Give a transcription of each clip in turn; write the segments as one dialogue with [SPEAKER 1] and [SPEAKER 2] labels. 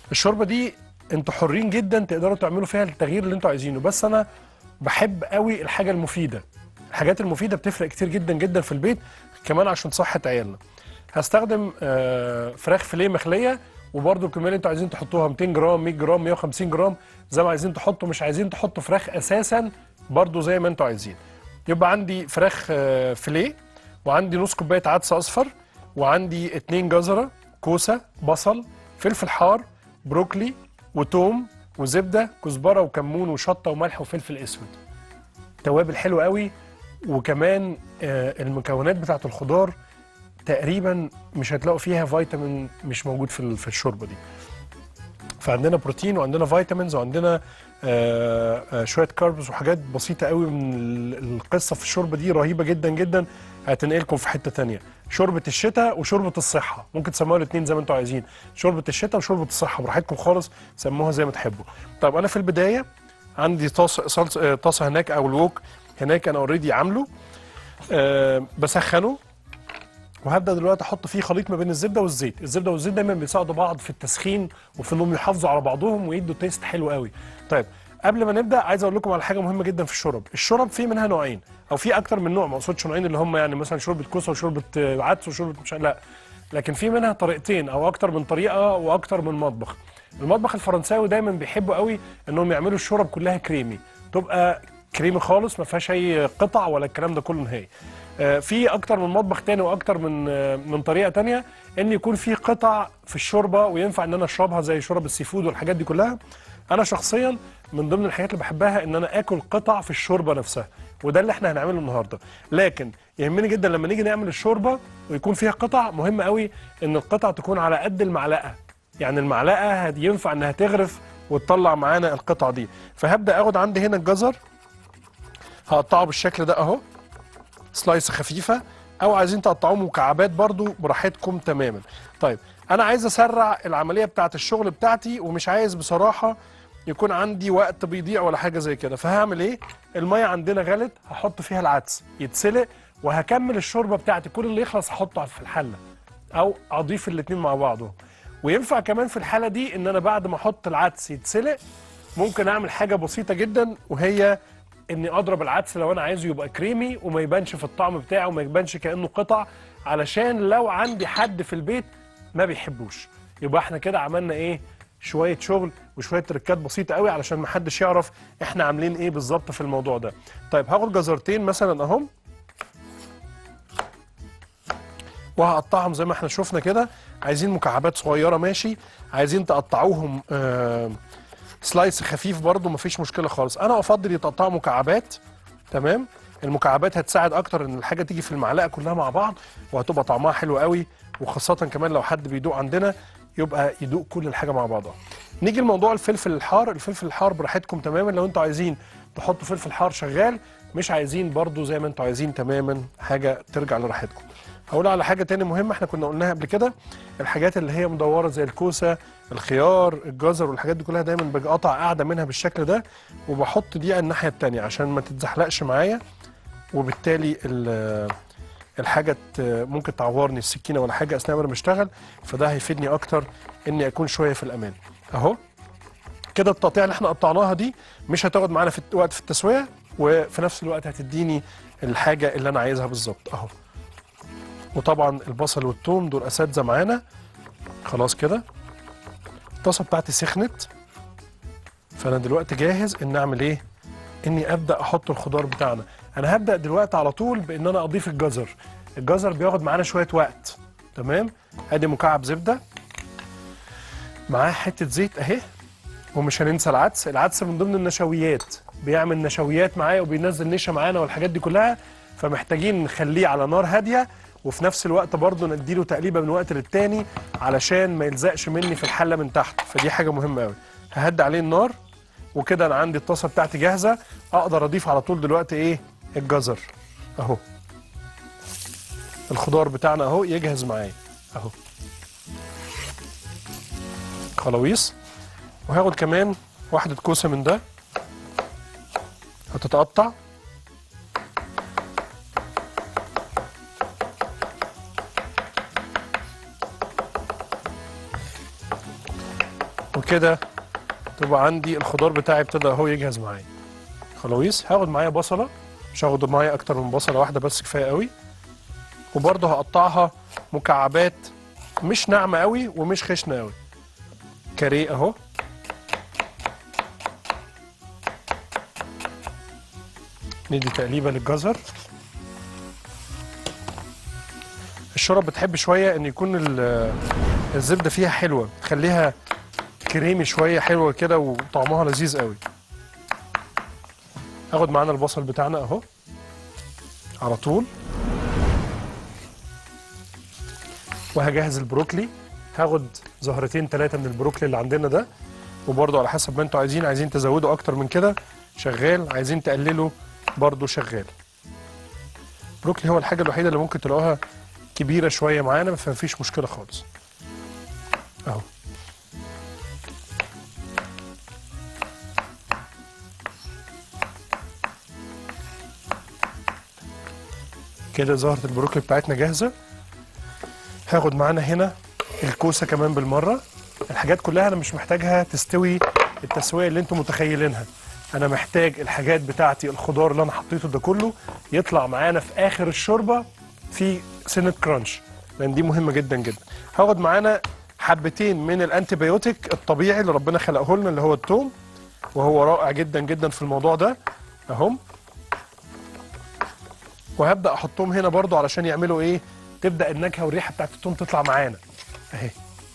[SPEAKER 1] الشوربه دي انتوا حرين جدا تقدروا تعملوا فيها التغيير اللي انتوا عايزينه بس انا بحب قوي الحاجه المفيده الحاجات المفيده بتفرق كتير جدا جدا في البيت كمان عشان صحه عيالنا هستخدم آه، فراخ فيليه مخليه وبرده الكميه اللي انتوا عايزين تحطوها 200 جرام 100 جرام 150 جرام زي ما عايزين تحطوا مش عايزين تحطوا فراخ اساسا برده زي ما انتوا عايزين يبقى عندي فراخ آه، فيليه وعندي نص كوبايه عدس اصفر وعندي اتنين جزره كوسه بصل فلفل حار بروكلي وتوم وزبده كزبره وكمون وشطه وملح وفلفل اسود توابل حلوه قوي وكمان آه، المكونات بتاعه الخضار تقريبا مش هتلاقوا فيها فيتامين مش موجود في ال- في الشوربه دي فعندنا بروتين وعندنا فيتامينز وعندنا آه، آه، شويه كاربز وحاجات بسيطه قوي من ال- القصه في الشوربه دي رهيبه جدا جدا هتنقلكم في حته تانية شوربه الشتاء وشوربه الصحه ممكن تسموها الاثنين زي ما انتوا عايزين شوربه الشتاء وشوربه الصحه براحتكم خالص سموها زي ما تحبوا طب انا في البدايه عندي طاسه صلص- آه، طاسه هناك او الوك هناك انا اوريدي عامله أه بسخنه وهبدا دلوقتي احط فيه خليط ما بين الزبده والزيت الزبده والزيت دايما بيساعدوا بعض في التسخين وفي انهم يحافظوا على بعضهم ويدوا تيست حلو قوي طيب قبل ما نبدا عايز اقول لكم على حاجه مهمه جدا في الشرب الشرب فيه منها نوعين او في اكتر من نوع ما اقصدش نوعين اللي هم يعني مثلا شوربه كوسه وشوربه آه، عدس وشوربه مش لا لكن في منها طريقتين او اكتر من طريقه واكتر من مطبخ المطبخ الفرنساوي دايما بيحبوا قوي انهم يعملوا الشرب كلها كريمي تبقى كريمي خالص ما فيهاش اي قطع ولا الكلام ده كله نهائي آه، في اكتر من مطبخ تاني واكتر من آه، من طريقه تانية ان يكون في قطع في الشوربه وينفع ان انا اشربها زي شرب السي فود والحاجات دي كلها انا شخصيا من ضمن الحاجات اللي بحبها ان انا اكل قطع في الشوربه نفسها وده اللي احنا هنعمله النهارده لكن يهمني جدا لما نيجي نعمل الشوربه ويكون فيها قطع مهم قوي ان القطع تكون على قد المعلقه يعني المعلقه هت- ينفع انها تغرف وتطلع معانا القطع دي فهبدا اخد عندي هنا الجزر هقطعه بالشكل ده اهو سلايس خفيفه او عايزين تقطعوه مكعبات برضو براحتكم تماما طيب انا عايز اسرع العمليه بتاعه الشغل بتاعتي ومش عايز بصراحه يكون عندي وقت بيضيع ولا حاجه زي كده فهعمل ايه الميه عندنا غلت هحط فيها العدس يتسلق وهكمل الشوربه بتاعتي كل اللي يخلص هحطه في الحله او اضيف الاتنين مع بعضهم وينفع كمان في الحاله دي ان انا بعد ما احط العدس يتسلق ممكن اعمل حاجه بسيطه جدا وهي اني اضرب العدس لو انا عايزه يبقى كريمي وما يبانش في الطعم بتاعه وما يبانش كانه قطع علشان لو عندي حد في البيت ما بيحبوش يبقى احنا كده عملنا ايه شويه شغل وشويه تركات بسيطه قوي علشان ما حدش يعرف احنا عاملين ايه بالظبط في الموضوع ده طيب هاخد جزرتين مثلا اهم وهقطعهم زي ما احنا شفنا كده عايزين مكعبات صغيره ماشي عايزين تقطعوهم آه سلايس خفيف برضو مفيش مشكله خالص انا افضل يتقطعوا مكعبات تمام المكعبات هتساعد اكتر ان الحاجه تيجي في المعلقه كلها مع بعض وهتبقى طعمها حلو قوي وخاصه كمان لو حد بيدوق عندنا يبقى يدوق كل الحاجه مع بعضها نيجي لموضوع الفلفل الحار الفلفل الحار براحتكم تماما لو انتوا عايزين تحطوا فلفل حار شغال مش عايزين برضو زي ما انتوا عايزين تماما حاجه ترجع لراحتكم هقول على حاجه تاني مهمه احنا كنا قلناها قبل كده الحاجات اللي هي مدوره زي الكوسه الخيار الجزر والحاجات دي كلها دايما بقطع قاعده منها بالشكل ده وبحط دي على الناحيه التانيه عشان ما تتزحلقش معايا وبالتالي ال- الحاجه ت- ممكن تعورني السكينه ولا حاجه اثناء ما انا بشتغل فده هيفيدني اكتر اني اكون شويه في الامان اهو كده التقطيع اللي احنا قطعناها دي مش هتاخد معانا في الت- وقت في التسويه وفي نفس الوقت هتديني الحاجه اللي انا عايزها بالظبط اهو وطبعا البصل والثوم دول اساتذه معانا خلاص كده الطاسه بتاعتي سخنت فانا دلوقتي جاهز ان اعمل ايه اني ابدا احط الخضار بتاعنا انا هبدا دلوقتي على طول بان انا اضيف الجزر الجزر بياخد معانا شويه وقت تمام ادي مكعب زبده معاه حته زيت اهي ومش هننسى العدس العدس من ضمن النشويات بيعمل نشويات معايا وبينزل نشا معانا والحاجات دي كلها فمحتاجين نخليه على نار هاديه وفي نفس الوقت برضه نديله تقليبه من وقت للتاني علشان ما يلزقش مني في الحله من تحت فدي حاجه مهمه قوي ههدي عليه النار وكده انا عندي الطاسه بتاعتي جاهزه اقدر اضيف على طول دلوقتي ايه الجزر اهو الخضار بتاعنا اهو يجهز معايا اهو خلاويص وهاخد كمان واحدة كوسة من ده هتتقطع وكده تبقى عندي الخضار بتاعي ابتدى اهو يجهز معايا خلاويص هاخد معايا بصله مش هاخد معايا اكتر من بصله واحده بس كفايه قوي وبرضه هقطعها مكعبات مش ناعمه قوي ومش خشنه قوي كاريه اهو ندي تقليبه للجزر الشوربه بتحب شويه ان يكون ال- الزبده فيها حلوه تخليها كريمي شويه حلوه كده وطعمها لذيذ قوي هاخد معانا البصل بتاعنا اهو على طول وهجهز البروكلي هاخد زهرتين ثلاثه من البروكلي اللي عندنا ده وبرضه على حسب ما انتوا عايزين عايزين تزودوا اكتر من كده شغال عايزين تقللوا برضه شغال البروكلي هو الحاجه الوحيده اللي ممكن تلاقوها كبيره شويه معانا فمفيش مشكله خالص اهو كده زهرة البروكلي بتاعتنا جاهزة هاخد معانا هنا الكوسة كمان بالمرة الحاجات كلها أنا مش محتاجها تستوي التسوية اللي انتم متخيلينها أنا محتاج الحاجات بتاعتي الخضار اللي أنا حطيته ده كله يطلع معانا في آخر الشوربة في سنة كرانش لأن دي مهمة جدا جدا هاخد معانا حبتين من الانتيبيوتيك الطبيعي اللي ربنا خلقه لنا اللي هو التوم وهو رائع جدا جدا في الموضوع ده اهم وهبدا احطهم هنا برضو علشان يعملوا ايه تبدا النكهه والريحه بتاعت التوم تطلع معانا اهي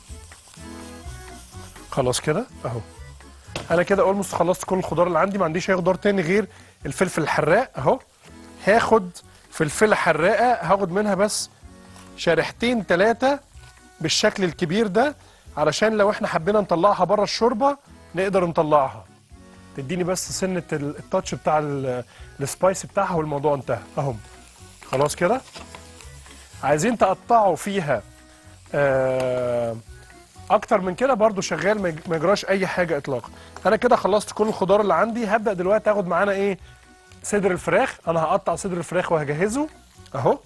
[SPEAKER 1] خلاص كده اهو انا كده اولموست خلصت كل الخضار اللي عندي ما عنديش اي خضار تاني غير الفلفل الحراق اهو هاخد فلفله حراقه هاخد منها بس شريحتين ثلاثه بالشكل الكبير ده علشان لو احنا حبينا نطلعها بره الشوربه نقدر نطلعها تديني بس سنه ال- التاتش بتاع ال- السبايس بتاعها والموضوع انتهى اهم خلاص كده عايزين تقطعوا فيها آه، اكتر من كده برضو شغال ما يج- ما يجراش اي حاجه اطلاقا انا كده خلصت كل الخضار اللي عندي هبدا دلوقتي اخد معانا ايه صدر الفراخ انا هقطع صدر الفراخ وهجهزه اهو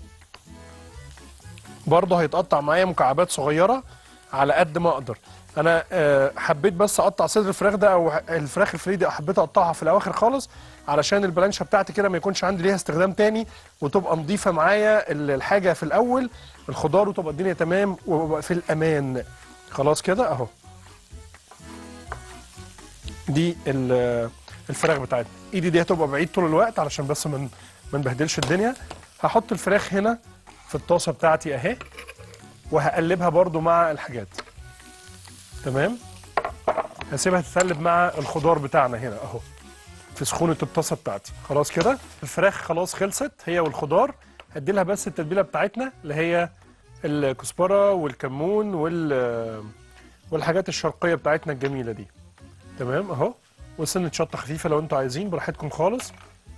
[SPEAKER 1] برضه هيتقطع معايا مكعبات صغيره على قد ما اقدر انا آه، حبيت بس اقطع صدر الفراخ ده او الفراخ الفري دي حبيت اقطعها في الاواخر خالص علشان البلانشه بتاعتي كده ما يكونش عندي ليها استخدام تاني وتبقى نظيفه معايا ال- الحاجه في الاول الخضار وتبقى الدنيا تمام وابقى في الامان خلاص كده اهو دي ال- الفراخ بتاعتنا ايدي دي هتبقى بعيد طول الوقت علشان بس من ما نبهدلش الدنيا هحط الفراخ هنا في الطاسه بتاعتي اهي وهقلبها برضو مع الحاجات تمام هسيبها تتقلب مع الخضار بتاعنا هنا اهو في سخونه الطاسه بتاعتي خلاص كده الفراخ خلاص خلصت هي والخضار هدي لها بس التتبيله بتاعتنا اللي هي الكزبره والكمون وال والحاجات الشرقيه بتاعتنا الجميله دي تمام اهو وسنه شطه خفيفه لو انتوا عايزين براحتكم خالص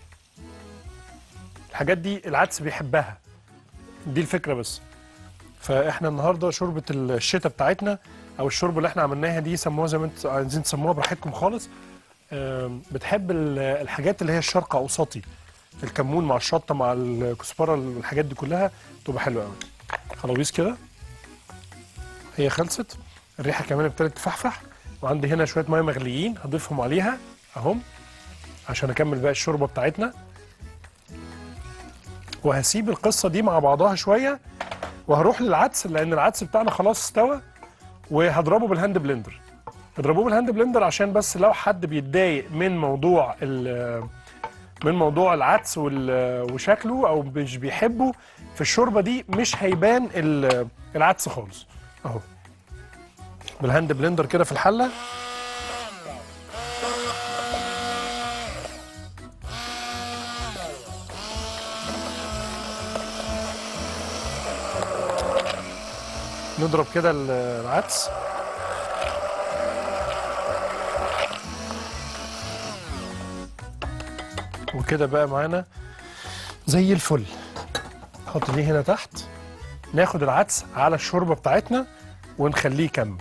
[SPEAKER 1] الحاجات دي العدس بيحبها دي الفكره بس فاحنا النهارده شوربه الشتاء بتاعتنا او الشوربه اللي احنا عملناها دي سموها زي ما انتوا عايزين تسموها براحتكم خالص آم، بتحب ال- الحاجات اللي هي الشرق اوسطي الكمون مع الشطه مع الكزبره الحاجات دي كلها تبقى حلوه قوي خلاويص كده هي خلصت الريحه كمان ابتدت تفحفح وعندي هنا شويه ميه مغليين هضيفهم عليها اهم عشان اكمل بقى الشوربه بتاعتنا وهسيب القصه دي مع بعضها شويه وهروح للعدس لان العدس بتاعنا خلاص استوى وهضربه بالهاند بلندر اضربوه بالهاند بلندر عشان بس لو حد بيتضايق من موضوع ال- من موضوع العدس وال- وشكله او مش بيحبه في الشوربه دي مش هيبان ال- العدس خالص اهو بالهاند بلندر كده في الحله نضرب كده ال- العدس وكده بقى معانا زي الفل نحط دي هنا تحت ناخد العدس على الشوربه بتاعتنا ونخليه يكمل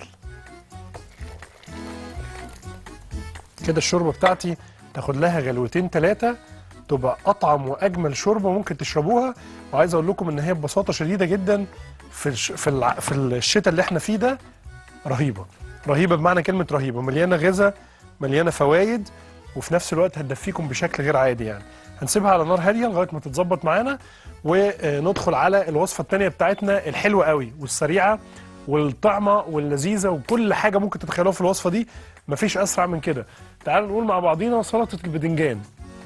[SPEAKER 1] كده الشوربه بتاعتي تاخد لها غلوتين ثلاثه تبقى اطعم واجمل شوربه ممكن تشربوها وعايز اقول لكم ان هي ببساطه شديده جدا في الش... في الع... في الشتاء اللي احنا فيه ده رهيبه رهيبه بمعنى كلمه رهيبه مليانه غذاء مليانه فوائد وفي نفس الوقت هتدفيكم بشكل غير عادي يعني هنسيبها على نار هاديه لغايه ما تتظبط معانا وندخل على الوصفه الثانيه بتاعتنا الحلوه قوي والسريعه والطعمه واللذيذه وكل حاجه ممكن تتخيلوها في الوصفه دي مفيش اسرع من كده تعالوا نقول مع بعضينا سلطه البدنجان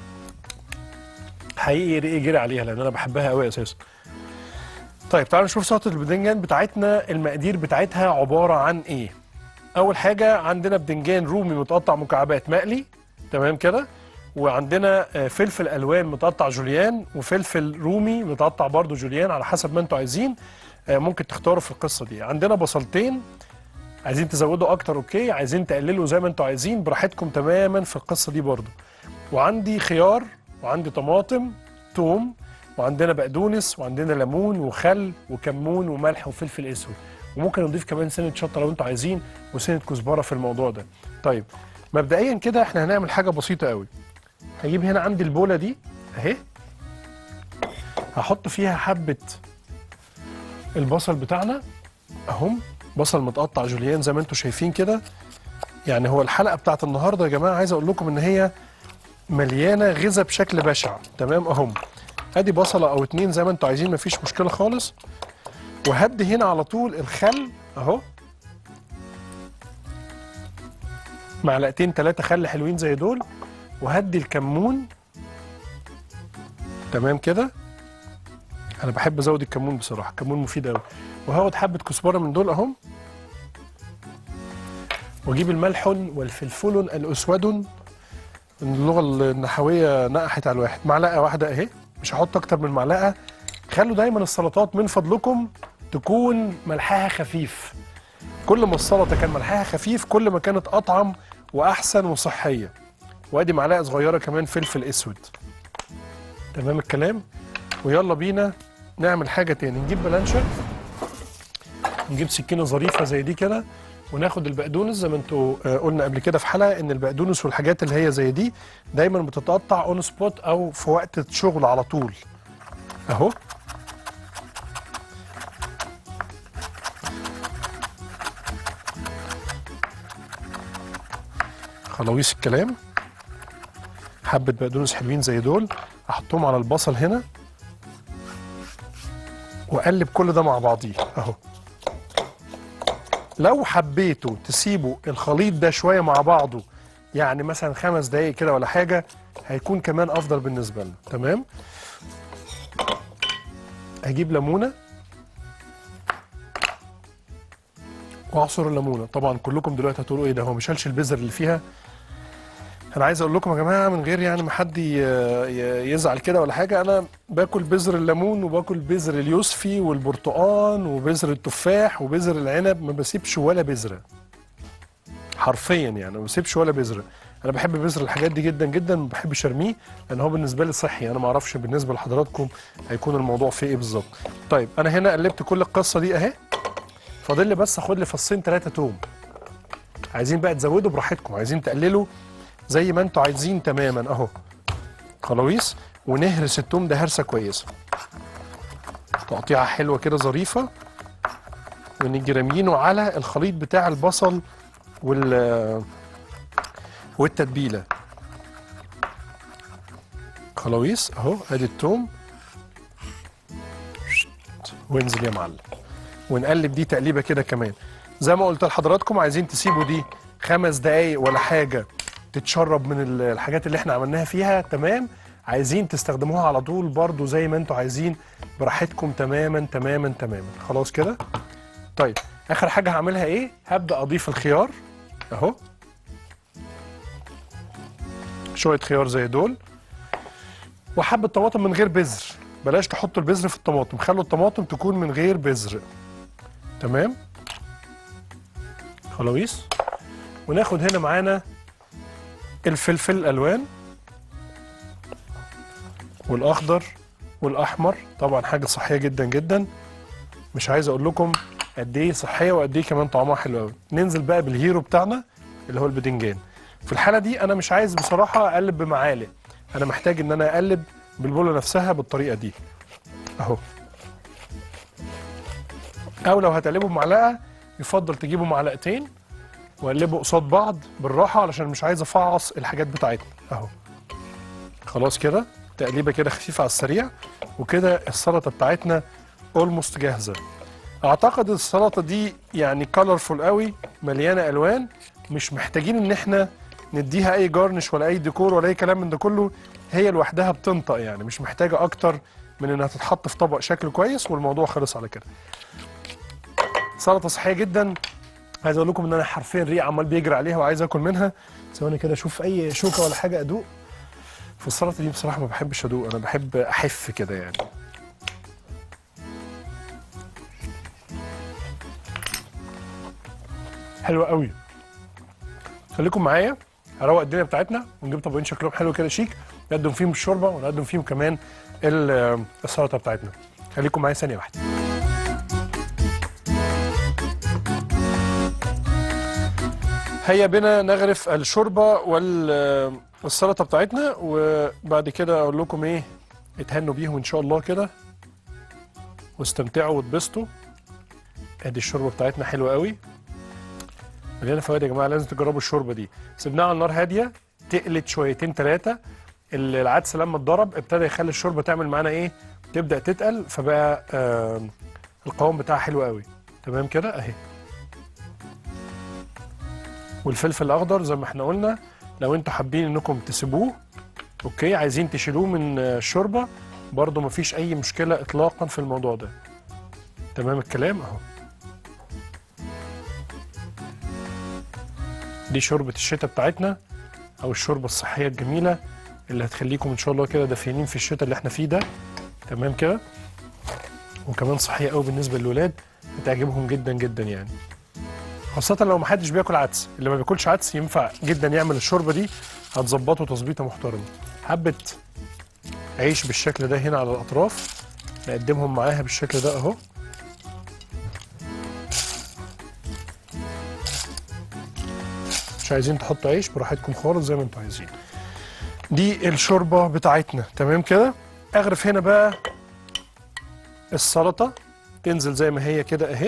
[SPEAKER 1] حقيقي رقي جري عليها لان انا بحبها قوي اساسا طيب تعالوا نشوف سلطه البدنجان بتاعتنا المقادير بتاعتها عباره عن ايه اول حاجه عندنا بدنجان رومي متقطع مكعبات مقلي تمام كده وعندنا آه، فلفل الوان متقطع جوليان وفلفل رومي متقطع برضو جوليان على حسب ما انتوا عايزين آه، ممكن تختاروا في القصه دي عندنا بصلتين عايزين تزودوا اكتر اوكي عايزين تقللوا زي ما انتوا عايزين براحتكم تماما في القصه دي برضو وعندي خيار وعندي طماطم توم وعندنا بقدونس وعندنا ليمون وخل وكمون وملح وفلفل اسود وممكن نضيف كمان سنه شطه لو انتوا عايزين وسنه كزبره في الموضوع ده طيب مبدئيا كده احنا هنعمل حاجه بسيطه قوي هجيب هنا عندي البوله دي اهي هحط فيها حبه البصل بتاعنا اهم بصل متقطع جوليان زي ما انتم شايفين كده يعني هو الحلقه بتاعت النهارده يا جماعه عايز اقول لكم ان هي مليانه غذاء بشكل بشع تمام اهم ادي بصله او اتنين زي ما انتم عايزين مفيش مشكله خالص وهدي هنا على طول الخل اهو معلقتين ثلاثه خل حلوين زي دول وهدي الكمون تمام كده انا بحب ازود الكمون بصراحه الكمون مفيد قوي وهاخد حبه كزبره من دول اهم واجيب الملح والفلفل الاسود من اللغه النحويه نقحت على الواحد معلقه واحده اهي مش هحط اكتر من معلقه خلوا دايما السلطات من فضلكم تكون ملحها خفيف كل ما السلطه كان ملحها خفيف كل ما كانت اطعم واحسن وصحيه وادي معلقه صغيره كمان فلفل اسود تمام الكلام ويلا بينا نعمل حاجه تاني نجيب بلانشه نجيب سكينه ظريفه زي دي كده وناخد البقدونس زي ما انتوا آه، قلنا قبل كده في حلقه ان البقدونس والحاجات اللي هي زي دي دايما بتتقطع اون سبوت او في وقت شغل على طول اهو خلاويص الكلام حبه بقدونس حلوين زي دول احطهم على البصل هنا واقلب كل ده مع بعضيه اهو لو حبيتوا تسيبوا الخليط ده شويه مع بعضه يعني مثلا خمس دقايق كده ولا حاجه هيكون كمان افضل بالنسبه لنا تمام هجيب ليمونه واعصر الليمونه طبعا كلكم دلوقتي هتقولوا ايه ده هو مش شالش البذر اللي فيها انا عايز اقول لكم يا جماعه من غير يعني ما حد ي- ي- يزعل كده ولا حاجه انا باكل بذر الليمون وباكل بذر اليوسفي والبرتقان وبذر التفاح وبذر العنب ما بسيبش ولا بذره حرفيا يعني ما بسيبش ولا بذره انا بحب بذر الحاجات دي جدا جدا ما بحبش ارميه لان هو بالنسبه لي صحي انا ما اعرفش بالنسبه لحضراتكم هيكون الموضوع فيه ايه بالظبط طيب انا هنا قلبت كل القصه دي اهي فاضل لي بس اخد لي فصين ثلاثه توم عايزين بقى تزودوا براحتكم عايزين تقللوا زي ما انتوا عايزين تماما اهو خلاويص ونهرس التوم ده هرسه كويسه تقطيعه حلوه كده ظريفه ونيجي راميينه على الخليط بتاع البصل وال والتتبيله خلاويص اهو ادي التوم وانزل يا معلم ونقلب دي تقليبه كده كمان زي ما قلت لحضراتكم عايزين تسيبوا دي خمس دقايق ولا حاجه تتشرب من ال- الحاجات اللي احنا عملناها فيها تمام عايزين تستخدموها على طول برضو زي ما انتوا عايزين براحتكم تماما تماما تماما خلاص كده طيب اخر حاجه هعملها ايه هبدا اضيف الخيار اهو شويه خيار زي دول وحبه طماطم من غير بذر بلاش تحطوا البذر في الطماطم خلوا الطماطم تكون من غير بذر تمام خلاويص وناخد هنا معانا الفلفل الالوان والاخضر والاحمر طبعا حاجه صحيه جدا جدا مش عايز اقول لكم قد ايه صحيه وقد ايه كمان طعمها حلو قوي ننزل بقى بالهيرو بتاعنا اللي هو البدنجان في الحاله دي انا مش عايز بصراحه اقلب بمعالق انا محتاج ان انا اقلب بالبوله نفسها بالطريقه دي اهو او لو هتقلبوا بمعلقه يفضل تجيبوا معلقتين واقلبه قصاد بعض بالراحه علشان مش عايز افعص الحاجات بتاعتنا اهو خلاص كده تقليبه كده خفيفه على السريع وكده السلطه بتاعتنا اولموست جاهزه اعتقد السلطه دي يعني كولرفول قوي مليانه الوان مش محتاجين ان احنا نديها اي جارنش ولا اي ديكور ولا اي كلام من ده كله هي لوحدها بتنطق يعني مش محتاجه اكتر من انها تتحط في طبق شكله كويس والموضوع خلص على كده سلطه صحيه جدا عايز اقول لكم ان انا حرفيا ريق عمال بيجري عليها وعايز اكل منها ثواني كده اشوف اي شوكه ولا حاجه ادوق في السلطه دي بصراحه ما بحبش ادوق انا بحب احف كده يعني حلوه قوي خليكم معايا هروق الدنيا بتاعتنا ونجيب طبقين شكلهم حلو كده شيك نقدم فيهم الشوربه ونقدم فيهم كمان ال- السلطه بتاعتنا خليكم معايا ثانيه واحده هيا بنا نغرف الشوربه وال- والسلطه بتاعتنا وبعد كده اقول لكم ايه اتهنوا بيهم ان شاء الله كده واستمتعوا واتبسطوا ادي الشوربه بتاعتنا حلوه قوي مليانه فوائد يا جماعه لازم تجربوا الشوربه دي سيبناها على النار هاديه تقلت شويتين ثلاثه العدس لما اتضرب ابتدى يخلي الشوربه تعمل معانا ايه تبدا تتقل فبقى آه القوام بتاعها حلو قوي تمام كده اهي والفلفل الاخضر زي ما احنا قلنا لو انتوا حابين انكم تسيبوه اوكي عايزين تشيلوه من آه، الشوربه برضو مفيش اي مشكله اطلاقا في الموضوع ده تمام الكلام اهو دي شوربه الشتاء بتاعتنا او الشوربه الصحيه الجميله اللي هتخليكم ان شاء الله كده دافيين في الشتاء اللي احنا فيه ده تمام كده وكمان صحيه قوي بالنسبه للولاد هتعجبهم جدا جدا يعني خاصة لو ما حدش بياكل عدس اللي ما بياكلش عدس ينفع جدا يعمل الشوربة دي هتظبطه تظبيطة محترمة حبة عيش بالشكل ده هنا على الأطراف نقدمهم معاها بالشكل ده أهو مش عايزين تحطوا عيش براحتكم خالص زي ما انتوا عايزين دي الشوربة بتاعتنا تمام كده اغرف هنا بقى السلطة تنزل زي ما هي كده اهي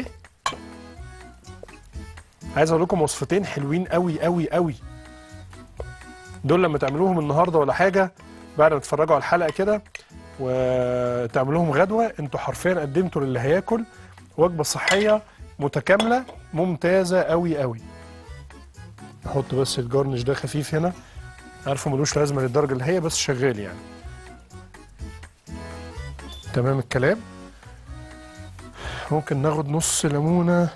[SPEAKER 1] عايز اقول لكم وصفتين حلوين قوي قوي قوي دول لما تعملوهم النهارده ولا حاجه بعد ما تتفرجوا على الحلقه كده وتعملوهم غدوه انتوا حرفيا قدمتوا للي هياكل وجبه صحيه متكامله ممتازه قوي قوي نحط بس الجارنش ده خفيف هنا عارفه ملوش لازمه للدرجه اللي هي بس شغال يعني تمام الكلام ممكن ناخد نص ليمونه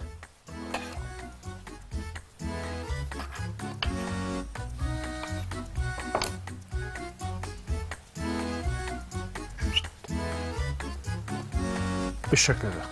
[SPEAKER 1] بالشكل ده